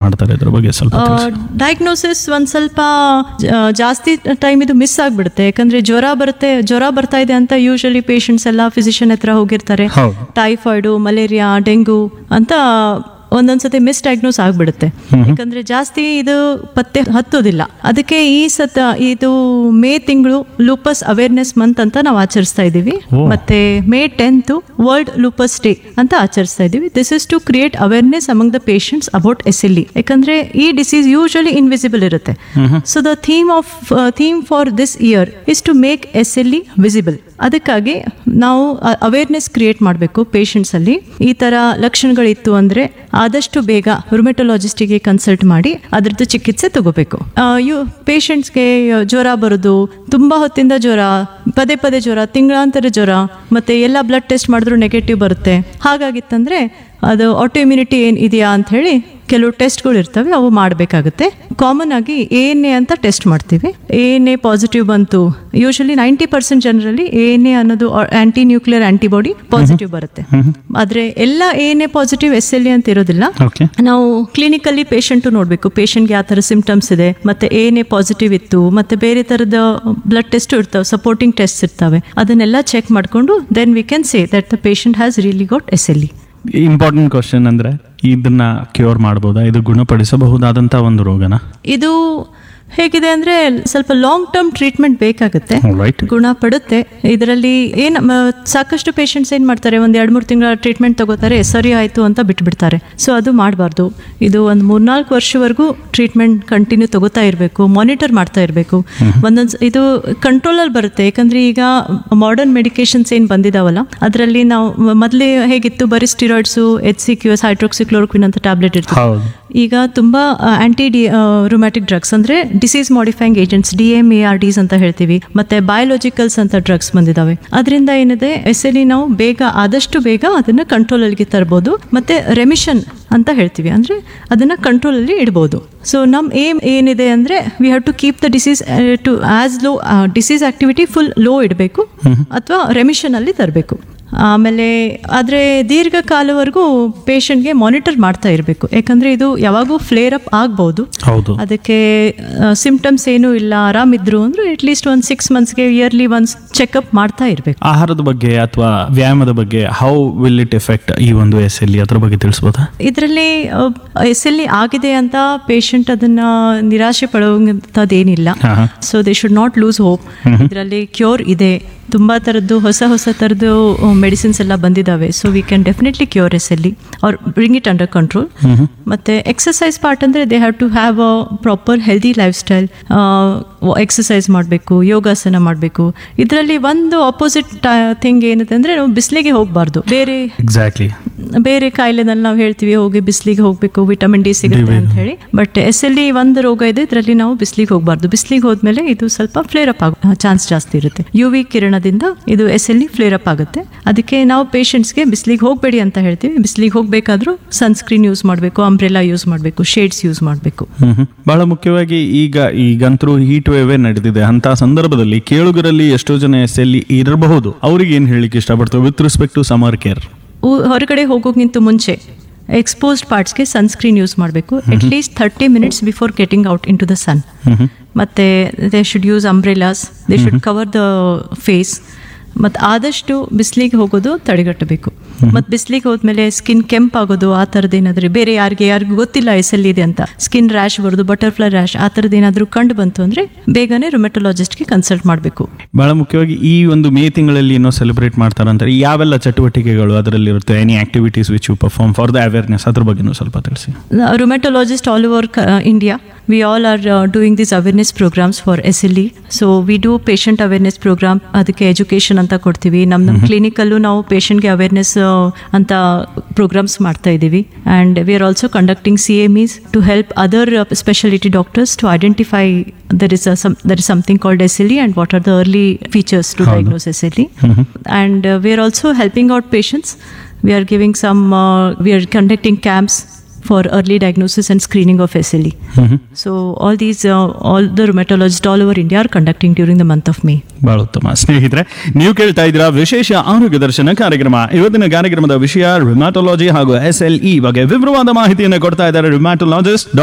ಮಾಡ್ತಾರೆ ಇದ್ರ ಬಗ್ಗೆ ಸ್ವಲ್ಪ ತಿಳಿಸಿ. ಡಯಾಗ್ನೋಸಿಸ್ ಒಂದು ಸ್ವಲ್ಪ ಜ- ಜಾಸ್ತಿ ಟೈಮ್ ಇದು ಮಿಸ್ ಆಗಿಬಿಡುತ್ತೆ ಯಾಕಂದ್ರೆ ಜ್ವರ ಬರುತ್ತೆ ಜ್ವರ ಬರ್ತಾ ಇದೆ ಅಂತ ಯೂಶಲಿ ಪೇಷಂಟ್ಸ್ ಎಲ್ಲ ಫಿಸಿಷಿಯನ್ ಹತ್ರ ಹೋಗಿರ್ತಾರೆ ಹೌದು ಟೈಫಾಯ್ಡು ಮಲೇರಿಯಾ ಡೆಂಗು ಅಂತ ಒಂದೊಂದ್ಸತಿ ಮಿಸ್ ಡಯಾಗ್ನೋಸ್ ಆಗ್ಬಿಡುತ್ತೆ ಯಾಕಂದ್ರೆ ಜಾಸ್ತಿ ಇದು ಪತ್ತೆ ಹತ್ತೋದಿಲ್ಲ ಅದಕ್ಕೆ ಈ ಸತ ಇದು ಮೇ ತಿಂಗಳು ಲೂಪಸ್ ಅವೇರ್ನೆಸ್ ಮಂತ್ ಅಂತ ನಾವು ಆಚರಿಸ್ತಾ ಇದ್ದೀವಿ ಓ. ಮತ್ತೆ May tenth world lupus day ಅಂತ ಆಚರಿಸ್ತಾ ಇದ್ದೀವಿ this is to create awareness among the patients about S L E ಯಾಕಂದ್ರೆ ಈ ಡಿಸೀಸ್ ಯೂಶಲಿ ಇನ್ವಿಸಿಬಲ್ ಇರುತ್ತೆ so the theme of theme for this year is to make S L E visible ಅದಕ್ಕಾಗಿ ನಾವು awareness create ಮಾಡಬೇಕು ಪೇಷಂಟ್ಸಲ್ಲಿ ಈ ಥರ ಲಕ್ಷಣಗಳಿತ್ತು ಅಂದರೆ ಆದಷ್ಟು ಬೇಗ ರುಮೆಟೊಲಾಜಿಸ್ಟಿಗೆ ಕನ್ಸಲ್ಟ್ ಮಾಡಿ ಅದರದ್ದು ಚಿಕಿತ್ಸೆ ತಗೋಬೇಕು ಆ, ಯು ಪೇಷಂಟ್ಸ್ಗೆ ಜ್ವರ ಬರೋದು ತುಂಬ ಹೊತ್ತಿಂದ ಜ್ವರ ಪದೇ ಪದೇ ಜ್ವರ ತಿಂಗಳಾಂತರ ಜ್ವರ ಮತ್ತು ಎಲ್ಲ ಬ್ಲಡ್ ಟೆಸ್ಟ್ ಮಾಡಿದ್ರು ನೆಗೆಟಿವ್ ಬರುತ್ತೆ ಹಾಗಾಗಿತ್ತಂದರೆ ಅದು ಆಟೋಇಮ್ಯುನಿಟಿ ಏನು ಇದೆಯಾ ಅಂತ ಹೇಳಿ ಕೆಲವು ಟೆಸ್ಟ್ಗಳು ಇರ್ತವೆ ಅವು ಮಾಡಬೇಕಾಗುತ್ತೆ ಕಾಮನ್ ಆಗಿ ಎ ಎನ್ ಎ ಅಂತ ಟೆಸ್ಟ್ ಮಾಡ್ತೀವಿ ಎ ಎನ್ ಎ ಪಾಸಿಟಿವ್ ಬಂತು ಯೂಶಲಿ ನೈಂಟಿ ಪರ್ಸೆಂಟ್ ಜನರಲ್ಲಿ ಎ ಎನ್ ಎ ಅನ್ನೋದು ಆಂಟಿ ನ್ಯೂಕ್ಲಿಯರ್ ಆಂಟಿಬಾಡಿ ಪಾಸಿಟಿವ್ ಬರುತ್ತೆ ಆದರೆ ಎಲ್ಲ A N A positive S L A ಅಂತ ಇರೋದಿಲ್ಲ ಓಕೆ ನಾವು ಕ್ಲಿನಿಕಲ್ಲಿ ಪೇಷಂಟು ನೋಡಬೇಕು ಪೇಷಂಟ್ಗೆ ಯಾವ ಥರ ಸಿಂಪ್ಟಮ್ಸ್ ಇದೆ ಮತ್ತೆ ಏನೇ ಪಾಸಿಟಿವ್ ಇತ್ತು ಮತ್ತೆ ಬೇರೆ ಥರದ ಬ್ಲಡ್ ಟೆಸ್ಟ್ ಇರ್ತವೆ ಸಪೋರ್ಟಿಂಗ್ ಟೆಸ್ಟ್ ಇರ್ತವೆ ಅದನ್ನೆಲ್ಲ ಚೆಕ್ ಮಾಡಿಕೊಂಡು then we can say that the patient has really got S L E important question ಅಂದ್ರೆ ಇದನ್ನ ಕ್ಯೂರ್ ಮಾಡ್ಬೋದಾ ಇದು ಗುಣಪಡಿಸಬಹುದಾದಂತ ಒಂದು ರೋಗನ ಇದು ಹೇಗಿದೆ ಅಂದರೆ ಸ್ವಲ್ಪ ಲಾಂಗ್ ಟರ್ಮ್ ಟ್ರೀಟ್ಮೆಂಟ್ ಬೇಕಾಗುತ್ತೆ ರೈಟ್ ಗುಣ ಪಡುತ್ತೆ ಇದರಲ್ಲಿ ಏನು ಸಾಕಷ್ಟು ಪೇಷಂಟ್ಸ್ ಏನು ಮಾಡ್ತಾರೆ ಒಂದು ಎರಡು ಮೂರು ತಿಂಗಳ ಟ್ರೀಟ್ಮೆಂಟ್ ತಗೋತಾರೆ ಸರಿ ಆಯಿತು ಅಂತ ಬಿಟ್ಬಿಡ್ತಾರೆ ಸೊ ಅದು ಮಾಡಬಾರ್ದು ಇದು ಒಂದು ಮೂರ್ನಾಲ್ಕು ವರ್ಷವರೆಗೂ ಟ್ರೀಟ್ಮೆಂಟ್ ಕಂಟಿನ್ಯೂ ತಗೋತಾ ಇರಬೇಕು ಮಾನಿಟರ್ ಮಾಡ್ತಾ ಇರಬೇಕು ಒಂದೊಂದು ಇದು ಕಂಟ್ರೋಲಲ್ಲಿ ಬರುತ್ತೆ ಯಾಕಂದರೆ ಈಗ ಮಾಡರ್ನ್ ಮೆಡಿಕೇಶನ್ಸ್ ಏನು ಬಂದಿದಾವಲ್ಲ ಅದರಲ್ಲಿ ನಾವು ಮೊದಲೇ ಹೇಗಿತ್ತು ಬರೀ steroids H C Q S hydroxychloroquine ಅಂತ ಟ್ಯಾಬ್ಲೆಟ್ ಇರ್ತದೆ ಹೌದು ಈಗ ತುಂಬ ಆಂಟಿ ಡಿ ರುಮ್ಯಾಟಿಕ್ ಡ್ರಗ್ಸ್ ಅಂದರೆ disease modifying agents D M A R Ds ಅಂತ ಹೇಳ್ತೀವಿ ಮತ್ತೆ ಬಯೋಲಾಜಿಕಲ್ಸ್ ಅಂತ ಡ್ರಗ್ಸ್ ಬಂದಿದ್ದಾವೆ ಅದರಿಂದ ಏನಿದೆ ಎಸ್ ಎಲ್ ನಾವು ಬೇಗ ಆದಷ್ಟು ಬೇಗ ಅದನ್ನು ಕಂಟ್ರೋಲಲ್ಲಿ ತರ್ಬೋದು ಮತ್ತೆ ರೆಮಿಷನ್ ಅಂತ ಹೇಳ್ತೀವಿ ಅಂದರೆ ಅದನ್ನು ಕಂಟ್ರೋಲಲ್ಲಿ ಇಡ್ಬೋದು ಸೊ ನಮ್ಮ ಏಮ್ ಏನಿದೆ ಅಂದರೆ we have to keep the disease to as low disease activity full low ಇಡಬೇಕು ಅಥವಾ ರೆಮಿಷನಲ್ಲಿ ತರಬೇಕು ಆಮೇಲೆ ಆದರೆ ದೀರ್ಘಕಾಲವರೆಗೂ ಪೇಷಂಟ್ಗೆ ಮಾನಿಟರ್ ಮಾಡ್ತಾ ಇರಬೇಕು ಯಾಕಂದರೆ ಇದು ಯಾವಾಗೂ ಫ್ಲೇರ್ ಅಪ್ ಆಗ್ಬೋದು ಹೌದು ಅದಕ್ಕೆ ಸಿಂಪ್ಟಮ್ಸ್ ಏನೂ ಇಲ್ಲ ಆರಾಮಿದ್ರು ಅಂದ್ರೆ ಅಟ್ಲೀಸ್ಟ್ ಒಂದು ಸಿಕ್ಸ್ ಮಂತ್ಸ್ಗೆ ಇಯರ್ಲಿ ಒನ್ಸ್ ಚೆಕಪ್ ಮಾಡ್ತಾ ಇರಬೇಕು ಆಹಾರದ ಬಗ್ಗೆ ಅಥವಾ ವ್ಯಾಯಾಮದ ಬಗ್ಗೆ ಹೌ ವಿಲ್ ಇಟ್ ಎಫೆಕ್ಟ್ ಈ ಒಂದು ಎಸ್ ಎಲ್ ಅದ್ರ ಬಗ್ಗೆ ತಿಳಿಸ್ಬೋದಾ ಇದರಲ್ಲಿ ಎಸ್ ಎಲ್ ಆಗಿದೆ ಅಂತ ಪೇಷಂಟ್ ಅದನ್ನ ನಿರಾಶೆ ಪಡುವಂಥದ್ದೇನಿಲ್ಲ ಹಾ, ಹಾ. So they should not lose hope ಇದರಲ್ಲಿ ಕ್ಯೂರ್ ಇದೆ ತುಂಬ ಥರದ್ದು ಹೊಸ ಹೊಸ ಥರದ್ದು ಮೆಡಿಸಿನ್ಸ್ ಎಲ್ಲ ಬಂದಿದ್ದಾವೆ so we can definitely cure S L E or bring it under control ಮತ್ತು ಎಕ್ಸಸೈಸ್ ಪಾರ್ಟ್ ಅಂದರೆ they have to have a proper healthy lifestyle exercise ಮಾಡಬೇಕು ಯೋಗಾಸನ ಮಾಡಬೇಕು ಇದರಲ್ಲಿ ಒಂದು ಆಪೋಸಿಟ್ ಥಿಂಗ್ ಏನಿದೆ ಅಂದರೆ ನಾವು ಬಿಸಿಲಿಗೆ ಹೋಗಬಾರ್ದು ಬೇರೆ ಎಕ್ಸಾಕ್ಟ್ಲಿ ಬೇರೆ ಕಾಯಿಲೆನಲ್ಲಿ ನಾವು ಹೇಳ್ತೀವಿ ಹೋಗಿ ಬಿಸಿಲಿಗೆ ಹೋಗಬೇಕು ವಿಟಮಿನ್ ಡಿ ಸಿಗುತ್ತೆ ಅಂತ ಹೇಳಿ ಬಟ್ ಎಸ್ ಎಲ್ ಒಂದು ರೋಗ ಇದೆ ಇದರಲ್ಲಿ ನಾವು ಬಿಸಿಲಿಗೆ ಹೋಗಬಾರ್ದು ಬಿಸಿಲಿಗೆ ಹೋದ್ಮೇಲೆ ಇದು ಸ್ವಲ್ಪ ಫ್ಲೇರ್ ಅಪ್ ಆಗೋ ಚಾನ್ಸ್ ಜಾಸ್ತಿ ಇರುತ್ತೆ ಯು ವಿ ಕಿರಣದಿಂದ ಇದು ಎಸ್ ಎಲ್ ಫ್ಲೇರ್ ಅಪ್ ಆಗುತ್ತೆ ಅದಕ್ಕೆ ನಾವು ಪೇಷಂಟ್ಸ್ಗೆ ಬಿಸಿಲಿಗೆ ಹೋಗಬೇಡಿ ಅಂತ ಹೇಳ್ತೀವಿ ಬಿಸಿಲಿಗೆ ಹೋಗಬೇಕಾದ್ರೂ ಸನ್ಸ್ಕ್ರೀನ್ ಯೂಸ್ ಮಾಡಬೇಕು ಅಂಬ್ರೆಲಾ ಯೂಸ್ ಮಾಡಬೇಕು ಶೇಡ್ಸ್ ಯೂಸ್ ಮಾಡಬೇಕು ಹ್ಮ್ ಬಹಳ ಮುಖ್ಯವಾಗಿ ಈಗ ಈಗಂತರೂ ಹೀಟ್ ವೇವೇ ನಡೆದಿದೆ ಅಂತ ಸಂದರ್ಭದಲ್ಲಿ ಕೇಳುಗರಲ್ಲಿ ಎಷ್ಟೋ ಜನ ಎಸ್ ಎಲ್ ಇರಬಹುದು ಅವ್ರಿಗೆ ಏನ್ ಹೇಳಿಕ್ಕೆ ಇಷ್ಟಪಡ್ತೇವೆ with respect to summer care ಊ- ಹೊರಗಡೆ ಹೋಗೋಕ್ಕಿಂತ ಮುಂಚೆ ಎಕ್ಸ್ಪೋಸ್ಡ್ ಪಾರ್ಟ್ಸ್ಗೆ ಸನ್ಸ್ಕ್ರೀನ್ ಯೂಸ್ ಮಾಡಬೇಕು at least thirty minutes before getting out in to the sun ಮತ್ತು they should use umbrellas they should cover the face ಮತ್ತು ಆದಷ್ಟು ಬಿಸಿಲಿಗೆ ಹೋಗೋದು ತಡೆಗಟ್ಟಬೇಕು ಮತ್ತು ಬಿಸಿಲಿಗೆ ಹೋದ್ಮೇಲೆ ಸ್ಕಿನ್ ಕೆಂಪಾಗೋದು ಆ ಥರದ್ದು ಏನಾದರೂ ಬೇರೆ ಯಾರಿಗೆ ಯಾರಿಗೂ ಗೊತ್ತಿಲ್ಲ ಎಸ್ ಎಲ್ ಇದೆ ಅಂತ ಸ್ಕಿನ್ ರ್ಯಾಶ್ ಬರೋದು ಬಟರ್ಫ್ಲೈ ರ್ಯಾಶ್ ಆ ಥರದ್ದು ಏನಾದರೂ ಕಂಡು ಬಂತು ಅಂದರೆ ಬೇಗನೆ ರುಮೆಟೊಲಾಜಿಸ್ಟ್ಗೆ ಕನ್ಸಲ್ಟ್ ಮಾಡಬೇಕು ಬಹಳ ಮುಖ್ಯವಾಗಿ ಈ ಒಂದು ಮೇ ತಿಂಗಳಲ್ಲಿ ಏನೋ ಸೆಲೆಬ್ರೇಟ್ ಮಾಡ್ತಾರಂತಾರೆ ಯಾವೆಲ್ಲ ಚಟುವಟಿಕೆಗಳು ಅದರಲ್ಲಿ ಇರುತ್ತೆ any activities which you perform for the awareness ಅದ್ರ ಬಗ್ಗೆನೂ ಸ್ವಲ್ಪ ತಿಳಿಸಿ rheumatologists all over uh, India. We all are uh, doing these awareness programs for SLE. So we do patient awareness program. ಅದಕ್ಕೆ ಎಜುಕೇಶನ್ ಅಂತ ಕೊಡ್ತೀವಿ ನಮ್ಮ ನಮ್ಮ ಕ್ಲಿನಿಕಲ್ಲೂ ನಾವು ಪೇಷಂಟ್ಗೆ ಅವೇರ್ನೆಸ್ ಅಂತ ಪ್ರೋಗ್ರಾಮ್ಸ್ ಮಾಡ್ತಾ ಇದ್ದೀವಿ and we are also conducting C M Es to help other specialty doctors to identify there is there is something called S L E and what are the early features to diagnose S L E and we are also helping out patients we are giving some uh, we are conducting camps for early diagnosis and screening of SLE. So all these uh, all the rheumatologists all over India are conducting during the month of May. ಬಹಳ ಉತ್ತಮ ಸ್ನೇಹಿತರೆ ನೀವು ಕೇಳ್ತಾ ಇದ್ದೀರಾ ವಿಶೇಷ ಆರೋಗ್ಯ ದರ್ಶನ ಕಾರ್ಯಕ್ರಮ ಇವತ್ತಿನ ಕಾರ್ಯಕ್ರಮದ ವಿಷಯ ರಿಮ್ಯಾಟೊಲಾಜಿ ಹಾಗೂ ಎಸ್ ಎಲ್ ಇ ಬಗ್ಗೆ ವಿವರವಾದ ಮಾಹಿತಿಯನ್ನು ಕೊಡ್ತಾ ಇದ್ದಾರೆ ರಿಮ್ಯಾಟೊಲಾಜಿಸ್ಟ್